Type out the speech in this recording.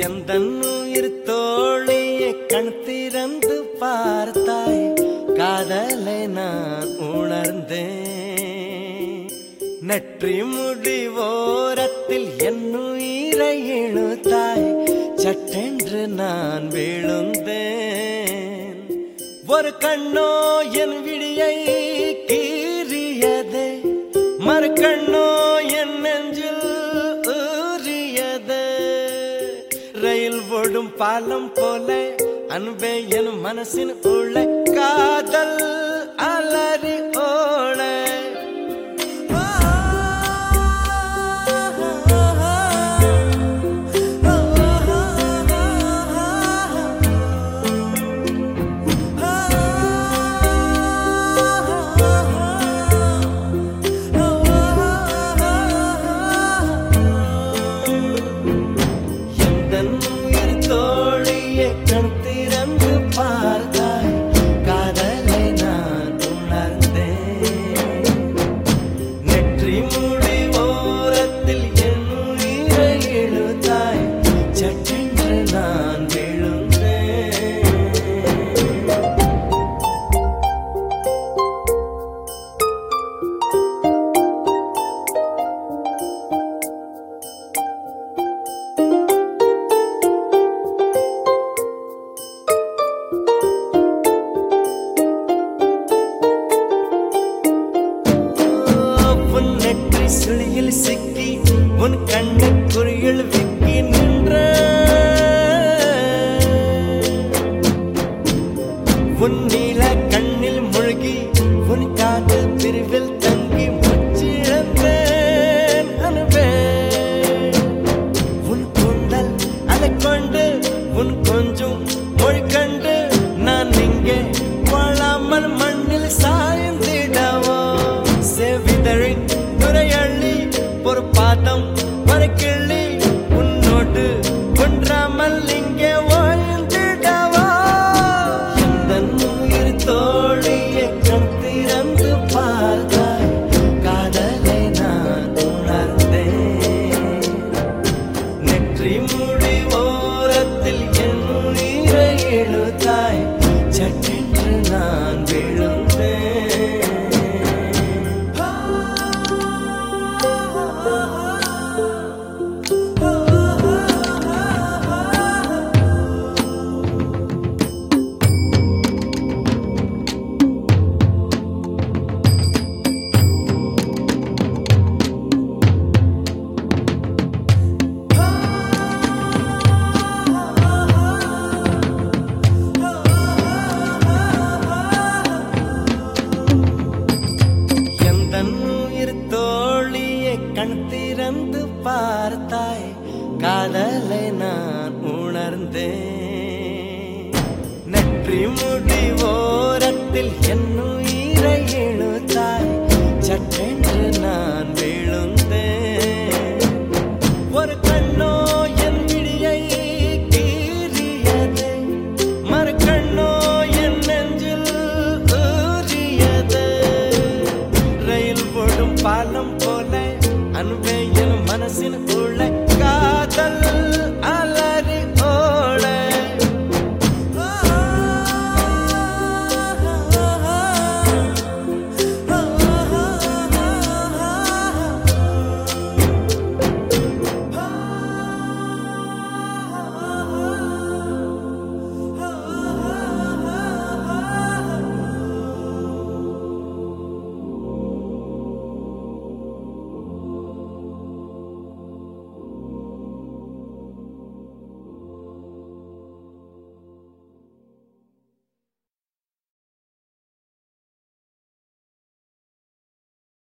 எந்த உயிர் தோழியை கண் திறந்து பார்த்தாய் காதலை நான் உணர்ந்தேன் நெற்றி முடி ஓரத்தில் என் உயிரை இழுத்தாய் சட்டென்று நான் விழுந்தேன் ஒரு கண்ணோ என் விழியை கீறியதே மறு கண்ணோ என் நெஞ்சில் ஊறியதே ரயில் ஓடும் பாலம் போல அன்பே என் மனசின் உள்ள காதல் அலறி ஓட எந்தன் உயிர் தோழியை கண் திறந்து பார்த்தாய் காதலை நான் உணர்ந்தேன் நெற்றி முடி ஓரத்தில் என் உயிரை இழுத்தாய் சட்டென்று நான் விழுந்தேன் உன் நெற்றி சுழியில் சிக்கி உன் கண்ணு குறியில் விக்கி நின்ற உன் நீல கண்ணில் மூழ்கி உன் காது பிரிவில் தங்கி முச்சிழந்தேன் அனுபே உன் கூந்தல் அதை கொண்டு உன் கொஞ்சம் மொழி கண்டு நான் இங்கே வாழாமல் மண்ணில் சாய்ந்திடவோ செவிதழின் துறையள்ளி ஒரு பாதம் ஒரு கிள்ளி உன்னோடு ஒன்றாமல் இங்கே வாழ்ந்திடவோ இந்த உயிர் தோழியை கண் திறந்து பார்த்தாய் காதலை நான் உணர்ந்தேன் நெற்றி முடி ஓரத்தில் என் உயிரை இழுத்தாய் சட்டென்று நான் விழுந்தேன் எந்த உயிர் தோழியை கண் திறந்து பார்த்தாய் காதலை நான் உணர்ந்தேன் நெற்றி முடி ஓரத்தில் என் உயிரை இழுத்தாய் சட்டென்று நான் விழுந்தேன் ஒரு கண்ணோ என் விழியை கீறியது மறு கண்ணோ என் நெஞ்சில் ஊறியது ரயில் போடும் பாலம் போல அன்பே என் மனசின்